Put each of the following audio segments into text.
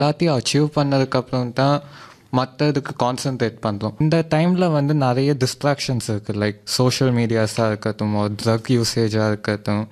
எல்லாத்தையும் அச்சீவ் பண்ணதுக்கப்புறம் தான் மற்றதுக்கு கான்சென்ட்ரேட் பண்ணுறோம் இந்த டைமில் வந்து நிறைய டிஸ்ட்ராக்ஷன்ஸ் இருக்குது லைக் சோஷியல் மீடியாஸாக இருக்கட்டும் ஒரு ட்ரக் யூசேஜாக இருக்கட்டும்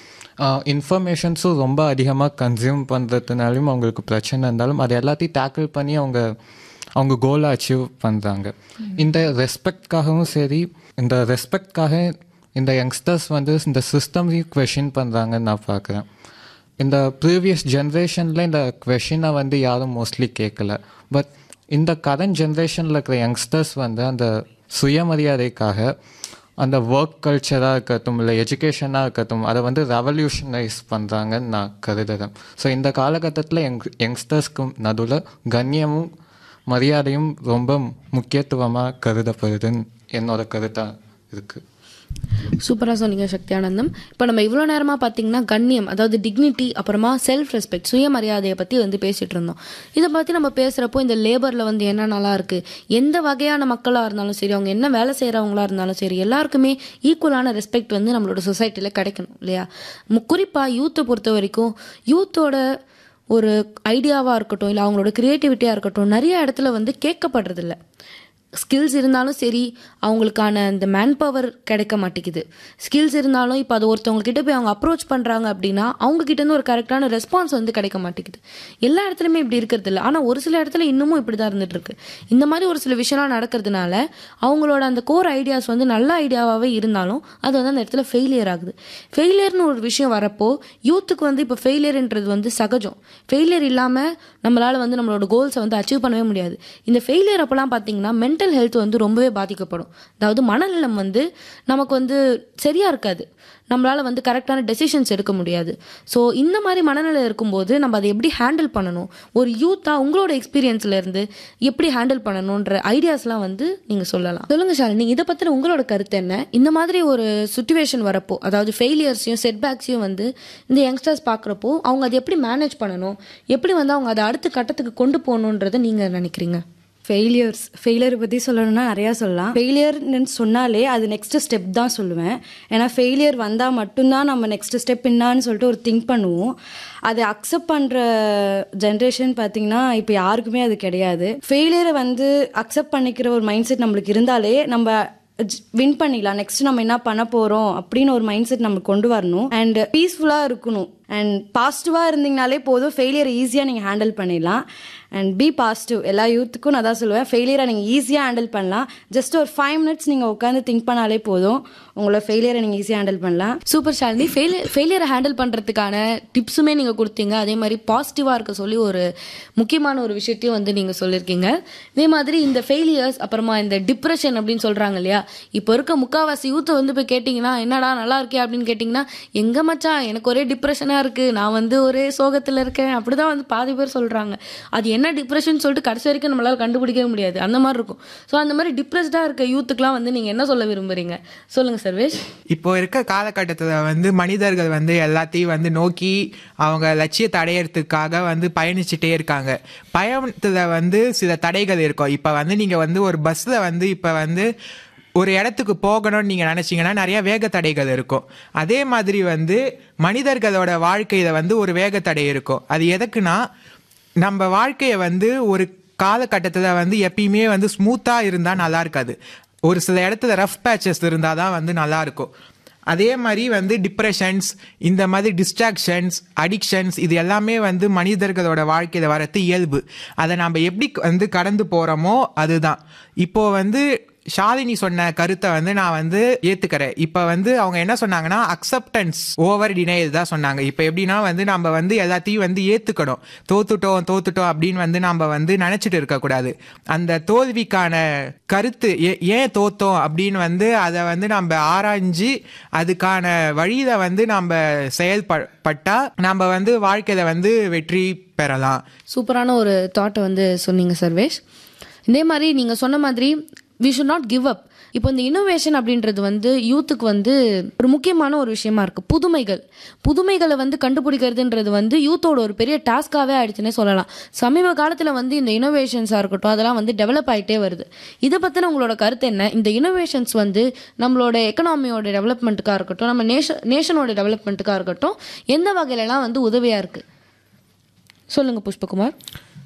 இன்ஃபர்மேஷன்ஸும் ரொம்ப அதிகமாக கன்சியூம் பண்ணுறதுனாலையும் அவங்களுக்கு பிரச்சனை இருந்தாலும் அது எல்லாத்தையும் டேக்கிள் பண்ணி அவங்க அவங்க கோலை அச்சீவ் பண்ணுறாங்க இந்த ரெஸ்பெக்ட்காகவும் சரி இந்த ரெஸ்பெக்ட்காக இந்த யங்ஸ்டர்ஸ் வந்து இந்த சிஸ்டமையும் கொஷின் பண்ணுறாங்கன்னு நான் பார்க்குறேன் இந்த ப்ரீவியஸ் ஜென்ரேஷனில் இந்த கொஷினை வந்து யாரும் மோஸ்ட்லி கேட்கல பட் இந்த கரண்ட் ஜென்ரேஷனில் இருக்கிற யங்ஸ்டர்ஸ் வந்து அந்த சுயமரியாதைக்காக அந்த ஒர்க் கல்ச்சராக இருக்கட்டும் இல்லை எஜுகேஷனாக இருக்கட்டும் அதை வந்து ரெவல்யூஷனைஸ் பண்ணுறாங்கன்னு நான் கருதுகிறேன் ஸோ இந்த காலகட்டத்தில் யங் யங்ஸ்டர்ஸ்க்கு நடுவில் கண்ணியமும் மரியாதையும் ரொம்ப முக்கியத்துவமாக கருதப்படுதுன்னு என்னோட கருத்தாக இருக்குது சூப்பராக சொன்னீங்க சக்தி ஆனந்தம் இப்போ நம்ம இவ்வளோ நேரமாக பார்த்தீங்கன்னா கண்ணியம் அதாவது டிக்னிட்டி அப்புறமா செல்ஃப் ரெஸ்பெக்ட் சுயமரியாதையை பற்றி வந்து பேசிகிட்டு இருந்தோம் இதை பற்றி நம்ம பேசுகிறப்போ இந்த லேபரில் வந்து என்ன நல்லா இருக்குது எந்த வகையான மக்களாக இருந்தாலும் சரி அவங்க என்ன வேலை செய்கிறவங்களா இருந்தாலும் சரி எல்லாருக்குமே ஈக்குவலான ரெஸ்பெக்ட் வந்து நம்மளோட சொசைட்டியில் கிடைக்கணும் இல்லையா குறிப்பாக யூத்தை பொறுத்த வரைக்கும் யூத்தோட ஒரு ஐடியாவாக இருக்கட்டும் இல்லை அவங்களோட க்ரியேட்டிவிட்டியாக இருக்கட்டும் நிறைய இடத்துல வந்து கேட்கப்படுறதில்ல ஸ்கில்ஸ் இருந்தாலும் சரி அவங்களுக்கான இந்த மேன் பவர் கிடைக்க மாட்டேங்குது ஸ்கில்ஸ் இருந்தாலும் இப்போ அது ஒருத்தவங்க கிட்ட போய் அவங்க அப்ரோச் பண்ணுறாங்க அப்படின்னா அவங்க கிட்ட இருந்து ஒரு கரெக்டான ரெஸ்பான்ஸ் வந்து கிடைக்க மாட்டேங்குது எல்லா இடத்துலையுமே இப்படி இருக்கிறது இல்லை ஆனால் ஒரு சில இடத்துல இன்னமும் இப்படி தான் இருந்துட்டு இருக்கு இந்த மாதிரி ஒரு சில விஷயம்லாம் நடக்கிறதுனால அவங்களோட அந்த கோர் ஐடியாஸ் வந்து நல்ல ஐடியாவாகவே இருந்தாலும் அது வந்து அந்த இடத்துல ஃபெயிலியர் ஆகுது ஃபெயிலியர்னு ஒரு விஷயம் வரப்போ யூத்துக்கு வந்து இப்போ ஃபெயிலியர்ன்றது வந்து சகஜம் ஃபெயிலியர் இல்லாமல் நம்மளால் வந்து நம்மளோட கோல்ஸை வந்து அச்சீவ் பண்ணவே முடியாது இந்த ஃபெயிலியர் அப்போலாம் பார்த்தீங்கன்னா மென்டல் ஹெல்த் வந்து ரொம்பவே பாதிக்கப்படும் அதாவது மனநலம் வந்து நமக்கு வந்து சரியாக இருக்காது நம்மளால் வந்து கரெக்டான டெசிஷன்ஸ் எடுக்க முடியாது ஸோ இந்த மாதிரி மனநிலை இருக்கும்போது நம்ம அதை எப்படி ஹேண்டில் பண்ணணும் ஒரு யூத்தாக உங்களோட எக்ஸ்பீரியன்ஸ்ல இருந்து எப்படி ஹேண்டில் பண்ணணுன்ற ஐடியாஸ்லாம் வந்து நீங்கள் சொல்லலாம் சொல்லுங்க ஷாலினி இதை பற்றின உங்களோட கருத்து என்ன இந்த மாதிரி ஒரு சுச்சுவேஷன் வரப்போ அதாவது ஃபெயிலியர்ஸையும் செட்பேக்ஸையும் வந்து இந்த யங்ஸ்டர்ஸ் பார்க்குறப்போ அவங்க அதை எப்படி மேனேஜ் பண்ணணும் எப்படி வந்து அவங்க அதை அடுத்த கட்டத்துக்கு கொண்டு போகணுன்றதை நீங்கள் நினைக்கிறீங்க ஃபெயிலியர்ஸ் ஃபெயிலியர் பற்றி சொல்லணும்னா நிறையா சொல்லலாம் ஃபெயிலியர்னு சொன்னாலே அது நெக்ஸ்ட் ஸ்டெப் தான் சொல்லுவேன் ஏன்னா ஃபெயிலியர் வந்தால் மட்டும்தான் நம்ம நெக்ஸ்ட் ஸ்டெப் என்னான்னு சொல்லிட்டு ஒரு திங்க் பண்ணுவோம் அதை அக்செப்ட் பண்ணுற ஜென்ரேஷன் பார்த்தீங்கன்னா இப்போ யாருக்குமே அது கிடையாது ஃபெயிலியரை வந்து அக்செப்ட் பண்ணிக்கிற ஒரு மைண்ட் செட் நம்மளுக்கு இருந்தாலே நம்ம வின் பண்ணிடலாம் நெக்ஸ்ட் நம்ம என்ன பண்ண போகிறோம் அப்படின்னு ஒரு மைண்ட் செட் நம்மளுக்கு கொண்டு வரணும் அண்ட் பீஸ்ஃபுல்லாக இருக்கணும் அண்ட் பாசிட்டிவாக இருந்தீங்கனாலே போதும் ஃபெயிலியரை ஈஸியாக நீங்கள் ஹேண்டில் பண்ணிடலாம் அண்ட் பி பாசிட்டிவ் எல்லா யூத்துக்கும் நான் தான் சொல்லுவேன் ஃபெயிலியரை நீங்கள் ஈஸியாக ஹேண்டில் பண்ணலாம் ஜஸ்ட் ஒரு ஃபைவ் மினிட்ஸ் நீங்கள் உட்காந்து திங்க் பண்ணாலே போதும் உங்களோட ஃபெயிலியரை நீங்கள் ஈஸியாக ஹேண்டில் பண்ணலாம் சூப்பர் ஷாலினி ஃபெயிலியர் ஃபெயிலியரை ஹேண்டில் பண்ணுறதுக்கான டிப்ஸுமே நீங்கள் கொடுத்தீங்க அதே மாதிரி பாசிட்டிவாக இருக்க சொல்லி ஒரு முக்கியமான ஒரு விஷயத்தையும் வந்து நீங்கள் சொல்லியிருக்கீங்க இதே மாதிரி இந்த ஃபெயிலியர்ஸ் அப்புறமா இந்த டிப்ரெஷன் அப்படின்னு சொல்கிறாங்க இல்லையா இப்போ இருக்க முக்காவாசி யூத்தை வந்து போய் கேட்டிங்கன்னா என்னடா நல்லா இருக்கே அப்படின்னு கேட்டிங்கன்னா எங்கே மச்சான் எனக்கு ஒரே டிப்ரெஷனாக இருக்குது நான் வந்து ஒரே சோகத்தில் இருக்கேன் அப்படி தான் வந்து பாதி பேர் சொல்கிறாங்க அது என்ன டிப்ரெஷன் சொல்லிட்டு கடைசி வரைக்கும் நம்மளால் கண்டுபிடிக்கவே முடியாது அந்த மாதிரி இருக்கும் ஸோ அந்த மாதிரி டிப்ரெஸ்டாக இருக்க யூத்துக்குலாம் வந்து நீங்கள் என்ன சொல்ல விரும்புறீங்க சொல்லுங்கள் சர்வேஷ் இப்போ இருக்க காலகட்டத்தில் வந்து மனிதர்கள் வந்து எல்லாத்தையும் வந்து நோக்கி அவங்க லட்சியத்தை அடையிறதுக்காக வந்து பயணிச்சுட்டே இருக்காங்க பயணத்தில் வந்து சில தடைகள் இருக்கும் இப்போ வந்து நீங்கள் வந்து ஒரு பஸ்ஸில் வந்து இப்போ வந்து ஒரு இடத்துக்கு போகணும்னு நீங்கள் நினச்சிங்கன்னா நிறைய வேக தடைகள் இருக்கும் அதே மாதிரி வந்து மனிதர்களோட வாழ்க்கையில் வந்து ஒரு வேக தடை இருக்கும் அது எதுக்குன்னா நம்ம வாழ்க்கையை வந்து ஒரு காலகட்டத்தில் வந்து எப்பயுமே வந்து ஸ்மூத்தாக இருந்தால் நல்லா இருக்காது ஒரு சில இடத்துல ரஃப் பேச்சஸ் இருந்தால் தான் வந்து நல்லா இருக்கும் அதே மாதிரி வந்து டிப்ரெஷன்ஸ் இந்த மாதிரி டிஸ்ட்ராக்ஷன்ஸ் அடிக்ஷன்ஸ் இது எல்லாமே வந்து மனிதர்களோட வாழ்க்கையில் வரது இயல்பு அதை நம்ம எப்படி வந்து கடந்து போகிறோமோ அதுதான் இப்போ வந்து ஷாலினி சொன்ன கருத்தை வந்து நான் வந்து ஏத்துக்கிறேன் இப்போ வந்து அவங்க என்ன சொன்னாங்கன்னா அக்செப்டன்ஸ் ஓவர் டினைல் தான் சொன்னாங்க இப்போ எப்படின்னா வந்து நம்ம வந்து எல்லாத்தையும் வந்து ஏத்துக்கணும் தோத்துட்டோம் தோத்துட்டோம் அப்படின்னு வந்து நம்ம வந்து நினைச்சிட்டு இருக்கக்கூடாது அந்த தோல்விக்கான கருத்து ஏ- ஏன் தோத்தோம் அப்படின்னு வந்து அதை வந்து நம்ம ஆராய்ஞ்சு அதுக்கான வழியில வந்து நம்ம செயல்பட்டா நம்ம வந்து வாழ்க்கையில வந்து வெற்றி பெறலாம் சூப்பரான ஒரு தாட்டை வந்து சொன்னீங்க சர்வேஷ் இதே மாதிரி நீங்கள் சொன்ன மாதிரி we should not give up இப்போ இந்த இன்னோவேஷன் அப்படின்றது வந்து யூத்துக்கு வந்து ஒரு முக்கியமான ஒரு விஷயமா இருக்கு புதுமைகள் புதுமைகளை வந்து கண்டுபிடிக்கிறதுன்றது வந்து யூத்தோட ஒரு பெரிய டாஸ்காகவே ஆயிடுச்சுன்னே சொல்லலாம் சமீப காலத்தில் வந்து இந்த இன்னோவேஷன்ஸாக இருக்கட்டும் அதெல்லாம் வந்து டெவலப் ஆகிட்டே வருது இதை பற்றின உங்களோட கருத்து என்ன இந்த இன்னோவேஷன்ஸ் வந்து நம்மளோட எக்கனாமியோட டெவலப்மெண்ட்டுக்காக இருக்கட்டும் நம்ம நேஷன் நேஷனோட டெவலப்மெண்ட்டுக்காக இருக்கட்டும் எந்த வகையிலலாம் வந்து உதவியாக இருக்குது சொல்லுங்கள் புஷ்பகுமார்